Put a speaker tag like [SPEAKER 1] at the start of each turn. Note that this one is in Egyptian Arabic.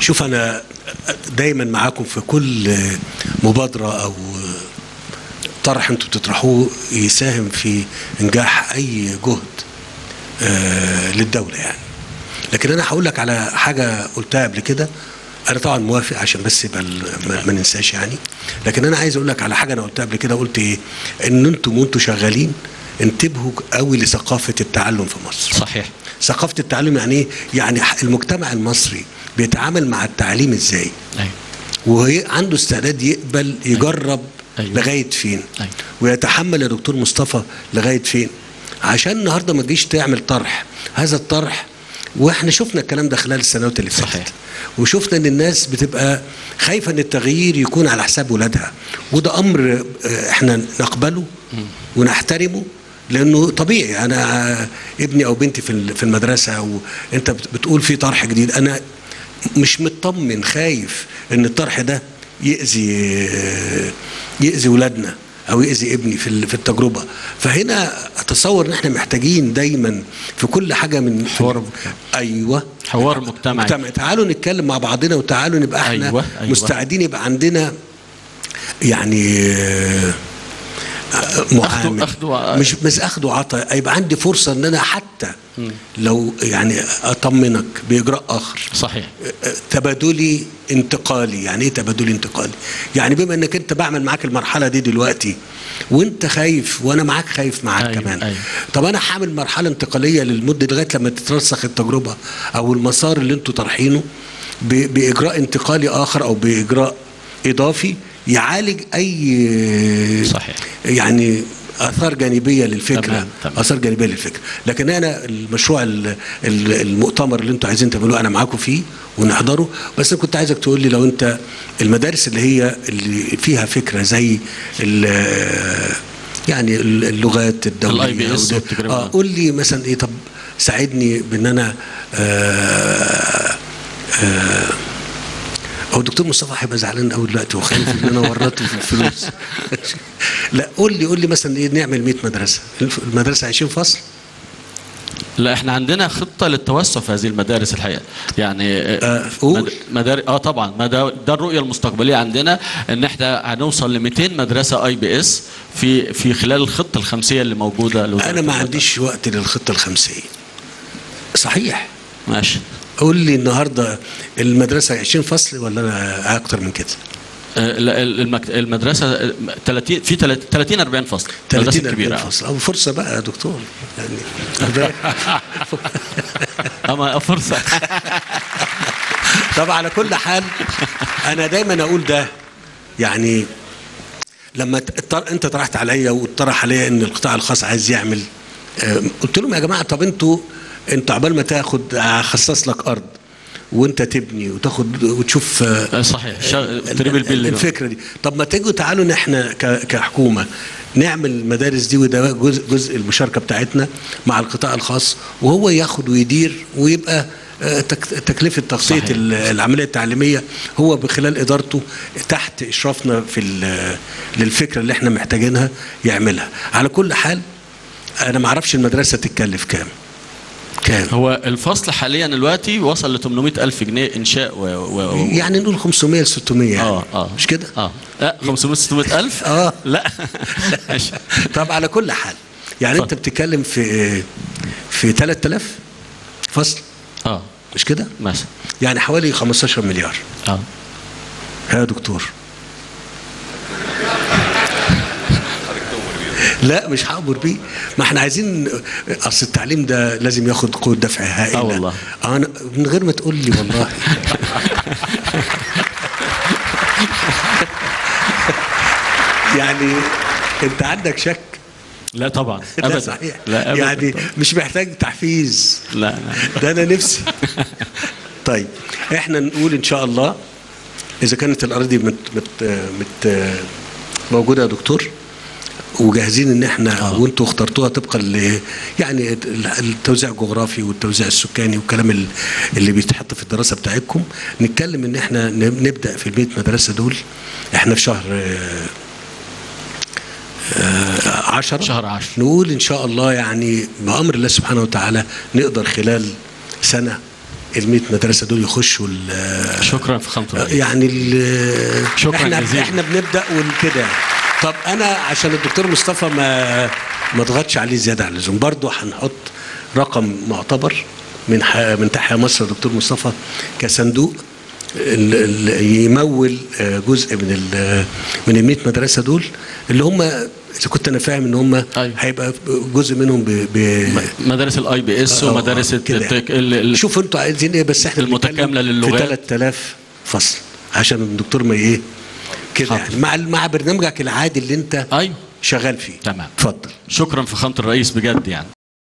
[SPEAKER 1] شوف انا دايما معاكم في كل مبادره او طرح انتوا بتطرحوه يساهم في انجاح اي جهد آه، للدوله يعني لكن انا هقول لك على حاجه قلتها قبل كده انا طبعا موافق عشان بس يبقى ال- ما, ما ننساش يعني لكن انا عايز اقول لك على حاجه انا قلتها قبل كده قلت ايه ان انتم وانتم شغالين انتبهوا قوي لثقافه التعلم في مصر
[SPEAKER 2] صحيح
[SPEAKER 1] ثقافه التعلم يعني ايه يعني المجتمع المصري بيتعامل مع التعليم ازاي
[SPEAKER 2] ايوه
[SPEAKER 1] وعنده استعداد يقبل يجرب
[SPEAKER 2] أيوة.
[SPEAKER 1] لغايه فين
[SPEAKER 2] أيوة.
[SPEAKER 1] ويتحمل يا دكتور مصطفى لغايه فين عشان النهارده ما تجيش تعمل طرح هذا الطرح واحنا شفنا الكلام ده خلال السنوات اللي فاتت
[SPEAKER 2] صحيح.
[SPEAKER 1] وشفنا ان الناس بتبقى خايفه ان التغيير يكون على حساب ولادها وده امر آه، احنا نقبله ونحترمه لانه طبيعي انا آه، ابني او بنتي في ال- في المدرسه وانت بت- بتقول في طرح جديد انا مش مطمن خايف ان الطرح ده يأذي آه، يأذي ولادنا او يأذي ابني في ال- في التجربه فهنا اتصور ان احنا محتاجين دايما في كل حاجه من
[SPEAKER 2] حوار مجتمعي.
[SPEAKER 1] ايوه
[SPEAKER 2] حوار مجتمعي
[SPEAKER 1] مجتمع تعالوا نتكلم مع بعضنا وتعالوا نبقى احنا
[SPEAKER 2] أيوة، أيوة.
[SPEAKER 1] مستعدين يبقى عندنا يعني آه، معامل
[SPEAKER 2] أخذ وع-
[SPEAKER 1] مش مش اخد وعطاء يبقى عندي فرصه ان انا حتى لو يعني اطمنك باجراء اخر
[SPEAKER 2] صحيح
[SPEAKER 1] تبادلي انتقالي يعني ايه تبادلي انتقالي يعني بما انك انت بعمل معاك المرحله دي دلوقتي وانت خايف وانا معاك خايف معاك
[SPEAKER 2] أيوة،
[SPEAKER 1] كمان
[SPEAKER 2] أيوة.
[SPEAKER 1] طب انا هعمل مرحله انتقاليه للمده لغايه لما تترسخ التجربه او المسار اللي انتوا طارحينه ب- باجراء انتقالي اخر او باجراء اضافي يعالج اي
[SPEAKER 2] صحيح.
[SPEAKER 1] يعني اثار جانبيه للفكره
[SPEAKER 2] تمام، تمام.
[SPEAKER 1] اثار جانبيه للفكره لكن انا المشروع ال- ال- المؤتمر اللي انتوا عايزين تعملوه انا معاكم فيه ونحضره بس انا كنت عايزك تقول لي لو انت المدارس اللي هي اللي فيها فكره زي ال- يعني اللغات الدوليه
[SPEAKER 2] ال IBS
[SPEAKER 1] وده-
[SPEAKER 2] والتجربة.
[SPEAKER 1] اه قول لي مثلا ايه طب ساعدني بان انا آه آه هو الدكتور مصطفى هيبقى زعلان قوي دلوقتي وخايف ان انا ورطه في الفلوس لا قول لي قول لي مثلا ايه نعمل 100 مدرسه المدرسه 20 فصل
[SPEAKER 2] لا احنا عندنا خطه للتوسع في هذه المدارس الحقيقه يعني
[SPEAKER 1] آه، قول.
[SPEAKER 2] مد- مدار اه طبعا ما ده ده الرؤيه المستقبليه عندنا ان احنا هنوصل ل 200 مدرسه اي بي اس في في خلال الخطه الخمسيه اللي موجوده لوزارة
[SPEAKER 1] انا ما
[SPEAKER 2] التربية.
[SPEAKER 1] عنديش وقت للخطه الخمسيه صحيح
[SPEAKER 2] ماشي
[SPEAKER 1] قول لي النهارده المدرسه 20 فصل ولا انا اكتر من كده
[SPEAKER 2] آه، لا، المك- المدرسه آه، 30 في 30 40 فصل
[SPEAKER 1] 30
[SPEAKER 2] مدرسة
[SPEAKER 1] 40
[SPEAKER 2] كبيره
[SPEAKER 1] فصل او فرصه بقى يا دكتور يعني
[SPEAKER 2] اما فرصه
[SPEAKER 1] طب على كل حال انا دايما اقول ده يعني لما ت- الطر- انت طرحت عليا واتطرح عليا ان القطاع الخاص عايز يعمل آه، قلت لهم يا جماعه طب انتوا انت عقبال ما تاخد هخصص لك ارض وانت تبني وتاخد وتشوف آه،
[SPEAKER 2] آه، صحيح شغ... تريبل بيل
[SPEAKER 1] الفكره دي طب ما تيجوا تعالوا ان احنا ك- كحكومه نعمل المدارس دي وده جزء جزء المشاركه بتاعتنا مع القطاع الخاص وهو ياخد ويدير ويبقى آه، تك- تكلفه تغطيه
[SPEAKER 2] صحيح.
[SPEAKER 1] ال- العمليه التعليميه هو بخلال ادارته تحت اشرافنا في ال- للفكره اللي احنا محتاجينها يعملها على كل حال انا ما اعرفش المدرسه تتكلف كام كام
[SPEAKER 2] هو الفصل حاليا دلوقتي وصل ل 800 الف جنيه انشاء و... و... و...
[SPEAKER 1] يعني نقول 500 ل 600 يعني
[SPEAKER 2] اه اه
[SPEAKER 1] مش كده
[SPEAKER 2] اه لا 500 600 الف
[SPEAKER 1] اه
[SPEAKER 2] لا ماشي
[SPEAKER 1] طب على كل حال يعني انت
[SPEAKER 2] اتفضل.
[SPEAKER 1] بتتكلم في في 3000 فصل
[SPEAKER 2] اه
[SPEAKER 1] مش كده
[SPEAKER 2] مثلا
[SPEAKER 1] يعني حوالي 15 مليار
[SPEAKER 2] اه
[SPEAKER 1] يا دكتور لا مش هعبر بيه ما احنا عايزين اصل التعليم ده لازم ياخد قوه دفع هائله
[SPEAKER 2] آه والله.
[SPEAKER 1] انا من غير ما تقول لي والله يعني انت عندك شك
[SPEAKER 2] لا طبعا
[SPEAKER 1] لا
[SPEAKER 2] ابدا
[SPEAKER 1] صحيح
[SPEAKER 2] لا أبداً
[SPEAKER 1] يعني
[SPEAKER 2] طبعاً.
[SPEAKER 1] مش محتاج تحفيز
[SPEAKER 2] لا لا
[SPEAKER 1] ده انا نفسي طيب احنا نقول ان شاء الله اذا كانت الاراضي مت مت مت موجوده يا دكتور وجاهزين ان احنا
[SPEAKER 2] آه.
[SPEAKER 1] وانتوا اخترتوها طبقا ل يعني التوزيع الجغرافي والتوزيع السكاني والكلام ال- اللي بيتحط في الدراسه بتاعتكم نتكلم ان احنا نب- نبدا في ال 100 مدرسه دول احنا في شهر آه، آه، عشرة
[SPEAKER 2] شهر عشرة.
[SPEAKER 1] نقول ان شاء الله يعني بامر الله سبحانه وتعالى نقدر خلال سنه ال 100 مدرسه دول يخشوا ال-
[SPEAKER 2] شكرا في خامة الرئيس
[SPEAKER 1] يعني ال-
[SPEAKER 2] شكراً
[SPEAKER 1] احنا
[SPEAKER 2] جزيلاً.
[SPEAKER 1] احنا بنبدا وكده يعني. طب انا عشان الدكتور مصطفى ما ما ضغطش عليه زياده عن اللزوم برضه هنحط رقم معتبر من ح... من تحيا مصر دكتور مصطفى كصندوق ال... ال... يمول آه، جزء من ال... من ال 100 مدرسه دول اللي هم اذا كنت انا فاهم ان هم
[SPEAKER 2] أيوة.
[SPEAKER 1] هيبقى جزء منهم ب... ب...
[SPEAKER 2] مدارس الاي بي اس
[SPEAKER 1] آه،
[SPEAKER 2] ومدارس
[SPEAKER 1] آه، كده
[SPEAKER 2] التك...
[SPEAKER 1] يعني.
[SPEAKER 2] ال... ال...
[SPEAKER 1] شوفوا انتوا عايزين ايه بس احنا
[SPEAKER 2] المتكاملة
[SPEAKER 1] بنتكلم
[SPEAKER 2] للغات.
[SPEAKER 1] في 3000 فصل عشان الدكتور ما ايه كده
[SPEAKER 2] حاضر.
[SPEAKER 1] يعني مع مع برنامجك العادي اللي انت
[SPEAKER 2] ايوه
[SPEAKER 1] شغال فيه
[SPEAKER 2] تمام.
[SPEAKER 1] اتفضل
[SPEAKER 2] شكرا في خامة الرئيس بجد يعني